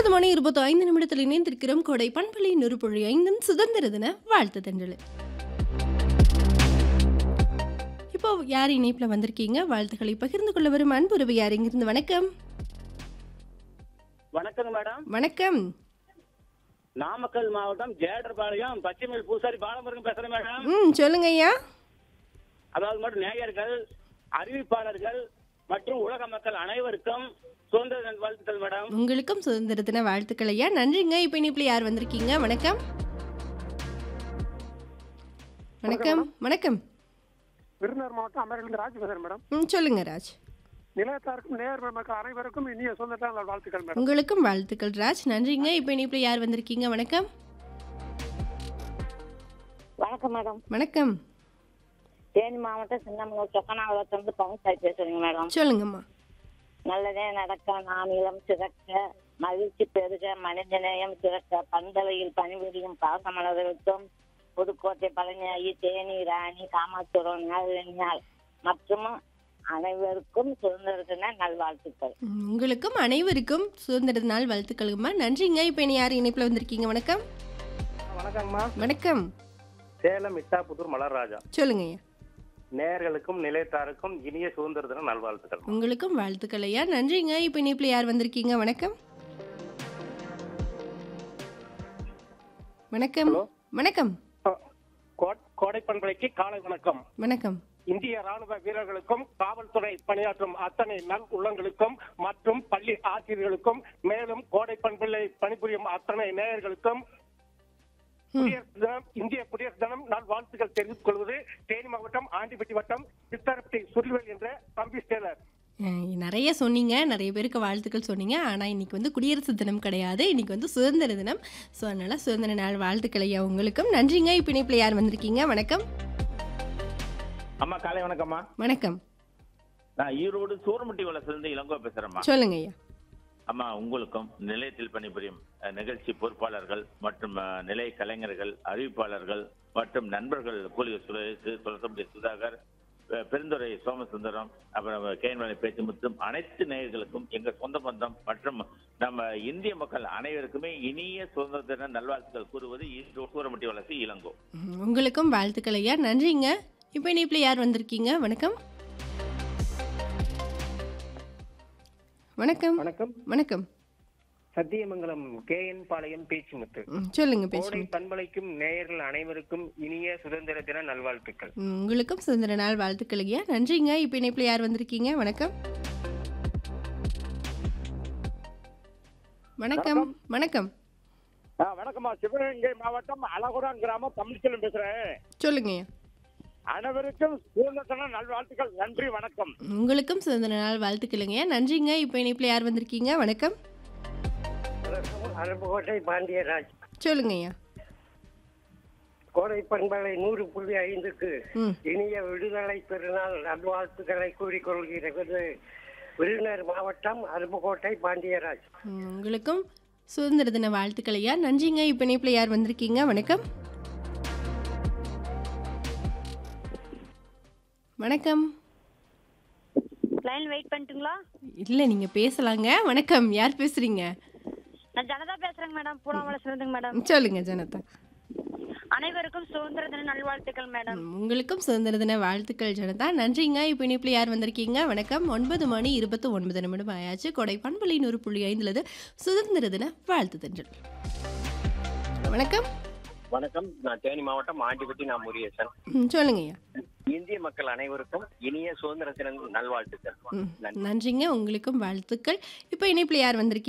ஒன்பது மணி இருபத்தி ஐந்து நிமிடத்தில் இணைந்திருக்கிறோம் கொடை பண்பலை நுறுபொழி ஐந்தின் சுதந்திர தின வாழ்த்து தண்டல் இப்போ யார் இணைப்பில் வந்திருக்கீங்க வாழ்த்துக்களை பகிர்ந்து கொள்ள வரும் அன்புறவு யார் இங்கிருந்து வணக்கம் வணக்கங்க மேடம் வணக்கம் நாமக்கல் மாவட்டம் ஜேடர்பாளையம் பச்சைமேல் பூசாரி பாலமுருகன் பேசுறேன் மேடம் ம் சொல்லுங்க ஐயா அதாவது மட்டும் நேயர்கள் அறிவிப்பாளர்கள் மற்றும் உலக மக்கள் அனைவருக்கும் சுதந்திர தின வாழ்த்துக்கள் மேடம் உங்களுக்கும் சுதந்திர தின வாழ்த்துக்கள் ஐயா நன்றிங்க இப்போ இணைப்பில் யார் வந்திருக்கீங்க வணக்கம் வணக்கம் வணக்கம் விருதுநகர் மாவட்டம் அமரிலிருந்து ராஜ் பேசுறேன் மேடம் ம் சொல்லுங்க ராஜ் நிலையத்தாருக்கும் நேர் மக்கள் அனைவருக்கும் இனிய சுதந்திர நாள் வாழ்த்துக்கள் மேடம் உங்களுக்கும் வாழ்த்துக்கள் ராஜ் நன்றிங்க இப்போ இணைப்பில் யார் வந்திருக்கீங்க வணக்கம் வணக்கம் மேடம் வணக்கம் தேனி மாவட்டம் சின்னமனூர் சொக்கனாவளத்திலிருந்து பவன்சாய் பேசுறேங்க மேடம் சொல்லுங்கம்மா நல்லதே நடக்க நானிலம் சிறக்க மகிழ்ச்சி பெருக மனிதநேயம் சிறக்க பந்தலையில் பணிபுரியும் பாசமலர்களுக்கும் புதுக்கோட்டை பழனியாகி தேனி ராணி காமாட்சிபுரம் நாள் மற்றும் அனைவருக்கும் சுதந்திர தின நல்வாழ்த்துக்கள் ம், உங்களுக்கும் அனைவருக்கும் சுதந்திர நாள் வாழ்த்துக்கள்மா நன்றிங்க இப்போ இனி யார் இணைப்பில் வந்திருக்கீங்க வணக்கம் வணக்கம்மா வணக்கம் சேலம் இட்டாப்புத்தூர் மலர்ராஜா சொல்லுங்க ஐயா நேயர்களுக்கும் நிலையத்தாருக்கும் இனிய சுதந்திர தின நல்வாழ்த்துக்கள் உங்களுக்கும் வாழ்த்துக்கள் ஐயா நன்றிங்க இப்போ இணைப்பில் யார் வந்திருக்கீங்க வணக்கம் வணக்கம் வணக்கம் கோ- கோடை பண்பலைக்கு காலை வணக்கம் வணக்கம் இந்திய ராணுவ வீரர்களுக்கும் காவல்துறை பணியாற்றும் அத்தனை நல் உள்ளங்களுக்கும் மற்றும் பள்ளி ஆசிரியர்களுக்கும் மேலும் கோடை பண்பலை பணிபுரியும் அத்தனை நேயர்களுக்கும் குடியரசு தினம் இந்திய குடியரசு தினம் நாள் வாழ்த்துக்கள் தெரிவித்துக் கொள்வது தேனி மாவட்டம் ஆண்டிப்பட்டி வட்டம் சித்தரப்பட்டி சுருள்வேல் என்ற தம்பி டேலர் அஹ், நிறைய சொன்னீங்க நிறைய பேருக்கு வாழ்த்துக்கள் சொன்னீங்க ஆனால் இன்னைக்கு வந்து குடியரசு தினம் கிடையாது இன்னைக்கு வந்து சுதந்திர தினம் ஸோ அதனால சுதந்திர நாள் வாழ்த்துக்கள் ஐயா உங்களுக்கும் நன்றிங்க இப்போ இணைப்பில் யார் வந்திருக்கீங்க வணக்கம் அம்மா காலை வணக்கம்மா வணக்கம் நான் ஈரோடு சூரமுட்டி வளசிலிருந்து இளங்கோ பேசுறேம்மா சொல்லுங்க ஐயா அம்மா உங்களுக்கும் நிலையத்தில் பணிபுரியும் அஹ், நிகழ்ச்சி பொறுப்பாளர்கள் மற்றும் அஹ், நிலைய கலைஞர்கள் அறிவிப்பாளர்கள் மற்றும் நண்பர்கள் கூலி சுரேஷ் துளசமுடி சுதாகர் அஹ், பெருந்துறை சோமசுந்தரம் அப்புறம் கேன்மலை பேச்சுமுத்தும் அனைத்து நேயர்களுக்கும் எங்க சொந்த பந்தம் மற்றும் நம்ம இந்திய மக்கள் அனைவருக்குமே இனிய சுதந்திர தின நல்வாழ்த்துக்கள் கூறுவது ஈரோடு சூரமுட்டி வளசி இளங்கோ ம், உங்களுக்கும் வாழ்த்துக்கள் ஐயா நன்றிங்க இப்போ இணைப்பில் யார் வந்திருக்கீங்க வணக்கம் வணக்கம் வணக்கம் வணக்கம் சத்தியமங்கலம் கே என் பாளையம் பேச்சுமுத்து ம், சொல்லுங்க கோடை பேசுங்க பண்பலைக்கும் நேயர்கள் அனைவருக்கும் இனிய சுதந்திர தின நல்வாழ்த்துக்கள் ம், உங்களுக்கும் சுதந்திர நாள் வாழ்த்துக்கள் ஐயா நன்றிங்க இப்போ இணைப்பில் யார் வந்திருக்கீங்க வணக்கம் வணக்கம் வணக்கம் வணக்கம்மா சிவகங்கை மாவட்டம் அழகுரான் கிராமம் தமிழ்ச்செல்வன் பேசுறேன் சொல்லுங்க ஐயா அனைவருக்கும் சுதந்திர தின நல்வாழ்த்துக்கள் நன்றி வணக்கம் உங்களுக்கும் சுதந்திர நாள் வாழ்த்துக்கள் ஐயா நன்றிங்க இப்போ இணைப்பில் யார் வந்திருக்கீங்க வணக்கம் அருப்புக்கோட்டை பாண்டியராஜ் சொல்லுங்க ஐயா கோடை பண்பலை நூறு புள்ளி ஐந்துக்கு ம் இனிய விடுதலை பெருநாள் நல்வாழ்த்துக்களை கூறிக்கொள்கிறது விருதுநகர் மாவட்டம் அருப்புக்கோட்டை பாண்டியராஜ் ம், உங்களுக்கும் சுதந்திர தின வாழ்த்துக்கள் ஐயா நன்றிங்க இப்போ இணைப்பில் யார் வந்திருக்கீங்க வணக்கம் வணக்கம் லைன் வெயிட் பண்ணிட்டுங்களா இல்லை நீங்கள் பேசலாங்க வணக்கம் யார் பேசுறீங்க நான் ஜனதா பேசுறேங்க மேடம் பூனாவளம் மேடம் சொல்லுங்க ஜனதா அனைவருக்கும் சுதந்திர தின நல்வாழ்த்துக்கள் மேடம் ம், உங்களுக்கும் சுதந்திர தின வாழ்த்துக்கள் ஜனதா நன்றிங்க இப்போ இணைப்பில் யார் வந்திருக்கீங்க வணக்கம் ஒன்பது மணி இருபத்தி ஒன்பது நிமிடம் ஆயாச்சு கொடை பண்பலை நூறு புள்ளி ஐந்துலது சுதந்திர தின வாழ்த்து தன்றல் வணக்கம் வணக்கம் நான் தேனி மாவட்டம் ஆண்டிப்பட்டி நான் முரியசன் ம், சொல்லுங்க ஐயா இந்திய மக்கள் அனைவருக்கும் இனிய சுதந்திர தின நல்வாழ்த்துக்கள் ம், நன்றிங்க உங்களுக்கும் வாழ்த்துக்கள் இப்போ இணைப்பில் யார் வந்திருக்கீங்க